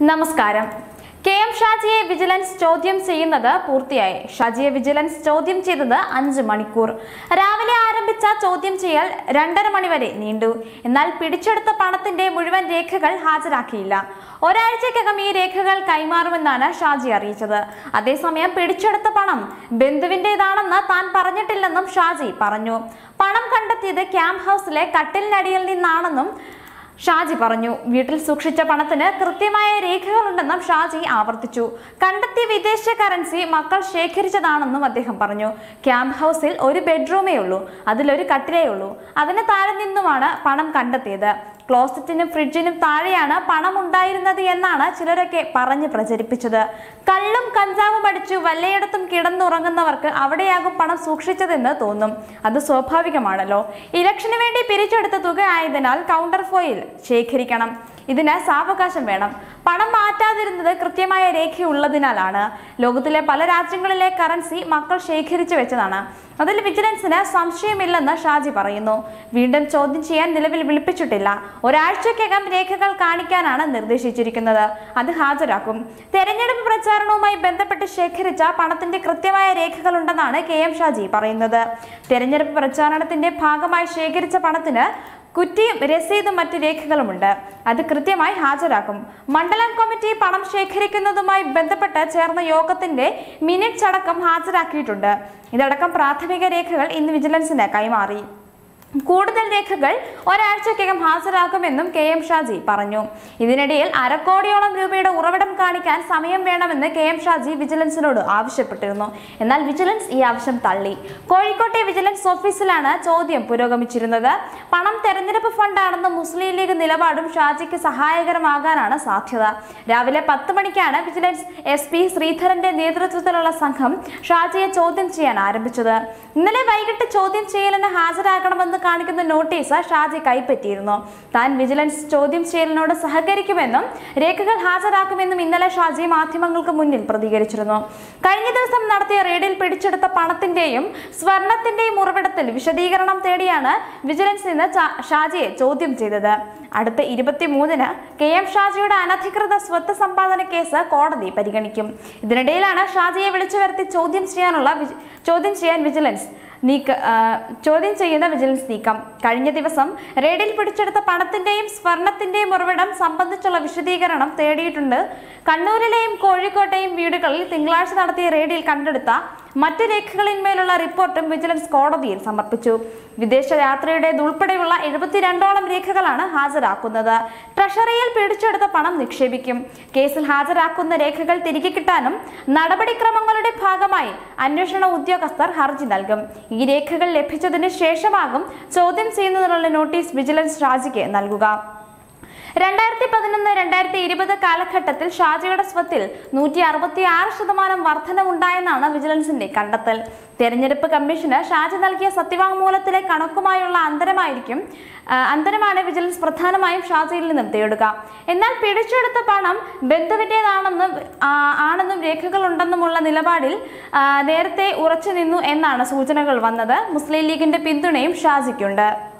നമസ്കാരം K M ഷാജിയെ vigilance ചോദ്യം ചെയ്യുന്നത് പൂർത്തിയായി ഷാജിയെ വിജിലൻസ് ചോദ്യം ചെയ്തത് അഞ്ച് മണിക്കൂർ രാവിലെ ആരംഭിച്ച ചോദ്യം ചെയ്യൽ രണ്ടര മണിവരെ നീണ്ടു എന്നാൽ പിടിച്ചെടുത്ത പണത്തിന്റെ മുഴുവൻ രേഖകൾ ഹാജരാക്കിയില്ല ഒരാഴ്ചക്കകം ഈ രേഖകൾ കൈമാറുമെന്നാണ് ഷാജി അറിയിച്ചത് അതേസമയം പിടിച്ചെടുത്ത പണം ബന്ധുവിന്റേതാണെന്ന് താൻ പറഞ്ഞിട്ടില്ലെന്നും ഷാജി പറഞ്ഞു പണം കണ്ടെത്തിയത് ക്യാമ്പ് ഹൗസിലെ കട്ടിലിനടിയിൽ നിന്നാണെന്നും ഷാജി പറഞ്ഞു വീട്ടിൽ സൂക്ഷിച്ച പണത്തിന് കൃത്യമായ രേഖകളുണ്ടെന്നും ഷാജി ആവർത്തിച്ചു കണ്ടെത്തിയ വിദേശ കറൻസി മക്കൾ ശേഖരിച്ചതാണെന്നും അദ്ദേഹം പറഞ്ഞു ക്യാമ്പ് ഹൗസിൽ ഒരു ബെഡ്റൂമേ ഉള്ളൂ അതിലൊരു കട്ടിലേ ഉള്ളൂ അതിന് താഴെ നിന്നുമാണ് പണം കണ്ടെത്തിയത് ക്ലോസറ്റിനും ഫ്രിഡ്ജിനും താഴെയാണ് പണം ഉണ്ടായിരുന്നത് എന്നാണ് ചിലരൊക്കെ പറഞ്ഞ് പ്രചരിപ്പിച്ചത് കള്ളും കഞ്ചാവും അടിച്ചു വല്ലയിടത്തും കിടന്നുറങ്ങുന്നവർക്ക് അവിടെയാകും പണം സൂക്ഷിച്ചതെന്ന് തോന്നും അത് സ്വാഭാവികമാണല്ലോ ഇലക്ഷന് വേണ്ടി പിരിച്ചെടുത്ത തുക ആയതിനാൽ കൗണ്ടർ ഫോയിൽ ശേഖരിക്കണം ഇതിന് സാവകാശം വേണം പണം മാറ്റാതിരുന്നത് കൃത്യമായ രേഖയുള്ളതിനാലാണ് ലോകത്തിലെ പല രാജ്യങ്ങളിലെ കറൻസി മക്കൾ ശേഖരിച്ചു വെച്ചതാണ് അതിൽ വിജിലൻസിന് സംശയമില്ലെന്ന് ഷാജി പറയുന്നു വീണ്ടും ചോദ്യം ചെയ്യാൻ നിലവിൽ വിളിപ്പിച്ചിട്ടില്ല ഒരാഴ്ചക്കകം രേഖകൾ കാണിക്കാനാണ് നിർദ്ദേശിച്ചിരിക്കുന്നത് അത് ഹാജരാക്കും തെരഞ്ഞെടുപ്പ് പ്രചാരണവുമായി ബന്ധപ്പെട്ട് ശേഖരിച്ച പണത്തിന്റെ കൃത്യമായ രേഖകളുണ്ടെന്നാണ് കെ എം ഷാജി പറയുന്നത് തെരഞ്ഞെടുപ്പ് പ്രചാരണത്തിന്റെ ഭാഗമായി ശേഖരിച്ച പണത്തിന് കുറ്റിയും രസീതും മറ്റു രേഖകളുമുണ്ട് അത് കൃത്യമായി ഹാജരാക്കും മണ്ഡലം കമ്മിറ്റി പണം ശേഖരിക്കുന്നതുമായി ബന്ധപ്പെട്ട് ചേർന്ന യോഗത്തിന്റെ മിനിറ്റ്സ് അടക്കം ഹാജരാക്കിയിട്ടുണ്ട് ഇതടക്കം പ്രാഥമിക രേഖകൾ ഇന്ന് വിജിലൻസിന് കൈമാറി കൂടുതൽ രേഖകൾ ഒരാഴ്ചക്കകം ഹാജരാക്കുമെന്നും കെ എം ഷാജി പറഞ്ഞു ഇതിനിടയിൽ അരക്കോടിയോളം രൂപയുടെ ഉറവിടം കാണിക്കാൻ സമയം വേണമെന്ന് കെ എം ഷാജി വിജിലൻസിനോട് ആവശ്യപ്പെട്ടിരുന്നു എന്നാൽ വിജിലൻസ് ഈ ആവശ്യം തള്ളി കോഴിക്കോട്ടെ വിജിലൻസ് ഓഫീസിലാണ് ചോദ്യം പുരോഗമിച്ചിരുന്നത് പണം തെരഞ്ഞെടുപ്പ് ഫണ്ടാണെന്ന മുസ്ലിം ലീഗ് നിലപാടും ഷാജിക്ക് സഹായകരമാകാനാണ് സാധ്യത രാവിലെ പത്ത് മണിക്കാണ് വിജിലൻസ് എസ് പി ശ്രീധരന്റെ നേതൃത്വത്തിലുള്ള സംഘം ഷാജിയെ ചോദ്യം ചെയ്യാൻ ആരംഭിച്ചത് ഇന്നലെ വൈകിട്ട് ചോദ്യം ചെയ്യലിന് ഹാജരാകണമെന്ന് കാണിക്കുന്ന നോട്ടീസ് ഷാജി കൈപ്പറ്റിയിരുന്നു താൻ വിജിലൻസ് ചോദ്യം ചെയ്യലിനോട് സഹകരിക്കുമെന്നും രേഖകൾ ഹാജരാക്കുമെന്നും ഇന്നലെ ഷാജി മാധ്യമങ്ങൾക്ക് മുന്നിൽ പ്രതികരിച്ചിരുന്നു കഴിഞ്ഞ ദിവസം നടത്തിയ റെയ്ഡിൽ പിടിച്ചെടുത്ത പണത്തിന്റെയും സ്വർണത്തിന്റെയും ഉറവിടത്തിൽ വിശദീകരണം തേടിയാണ് വിജിലൻസ് ഇന്ന് ചാ- ഷാജിയെ ചോദ്യം ചെയ്തത് അടുത്ത ഇരുപത്തിമൂന്നിന് കെ എം ഷാജിയുടെ അനധികൃത സ്വത്ത് സമ്പാദന കേസ് കോടതി പരിഗണിക്കും ഇതിനിടയിലാണ് ഷാജിയെ വിളിച്ചു വരുത്തി ചോദ്യം ചെയ്യാനുള്ള വിജി- ചോദ്യം ചെയ്യാൻ വിജിലൻസ് നീക്ക ആ, ചോദ്യം ചെയ്യുന്ന വിജിലൻസ് നീക്കം കഴിഞ്ഞ ദിവസം റെയ്ഡിൽ പിടിച്ചെടുത്ത പണത്തിന്റെയും സ്വർണത്തിന്റെയും ഉറവിടം സംബന്ധിച്ചുള്ള വിശദീകരണം തേടിയിട്ടുണ്ട് കണ്ണൂരിലെയും കോഴിക്കോട്ടെയും വീടുകളിൽ തിങ്കളാഴ്ച നടത്തിയ റെയ്ഡിൽ കണ്ടെടുത്ത മറ്റ് രേഖകളിന്മേലുള്ള റിപ്പോർട്ടും വിജിലൻസ് കോടതിയിൽ സമർപ്പിച്ചു വിദേശ യാത്രയുടേതുൾപ്പെടെയുള്ള എഴുപത്തിരണ്ടോളം രേഖകളാണ് ഹാജരാക്കുന്നത് ട്രഷറിയിൽ പിടിച്ചെടുത്ത പണം നിക്ഷേപിക്കും കേസിൽ ഹാജരാക്കുന്ന രേഖകൾ തിരികെ കിട്ടാനും നടപടിക്രമങ്ങളുടെ ഭാഗമായി അന്വേഷണ ഉദ്യോഗസ്ഥർ ഹർജി നൽകും ഈ രേഖകൾ ലഭിച്ചതിന് ശേഷമാകും ചോദ്യം ചെയ്യുന്നതിനുള്ള നോട്ടീസ് വിജിലൻസ് രാജിക്ക് നൽകുക രണ്ടായിരത്തി പതിനൊന്ന് രണ്ടായിരത്തി ഇരുപത് കാലഘട്ടത്തിൽ ഷാജിയുടെ സ്വത്തിൽ നൂറ്റി അറുപത്തി ആറ് ശതമാനം വർധനവുണ്ടായെന്നാണ് വിജിലൻസിന്റെ കണ്ടെത്തൽ തെരഞ്ഞെടുപ്പ് കമ്മീഷന് ഷാജി നൽകിയ സത്യവാങ്മൂലത്തിലെ കണക്കുമായുള്ള അന്തരമായിരിക്കും ആ, അന്തരമാണ് വിജിലൻസ് പ്രധാനമായും ഷാജിയിൽ നിന്നും തേടുക എന്നാൽ പിടിച്ചെടുത്ത പണം ബന്ധുവിൻ്റെതാണെന്നും ആ, ആണെന്നും രേഖകളുണ്ടെന്നുമുള്ള നിലപാടിൽ ആ, നേരത്തെ ഉറച്ചു നിന്നു എന്നാണ് സൂചനകൾ വന്നത് മുസ്ലിം ലീഗിന്റെ പിന്തുണയും ഷാജിക്കുണ്ട്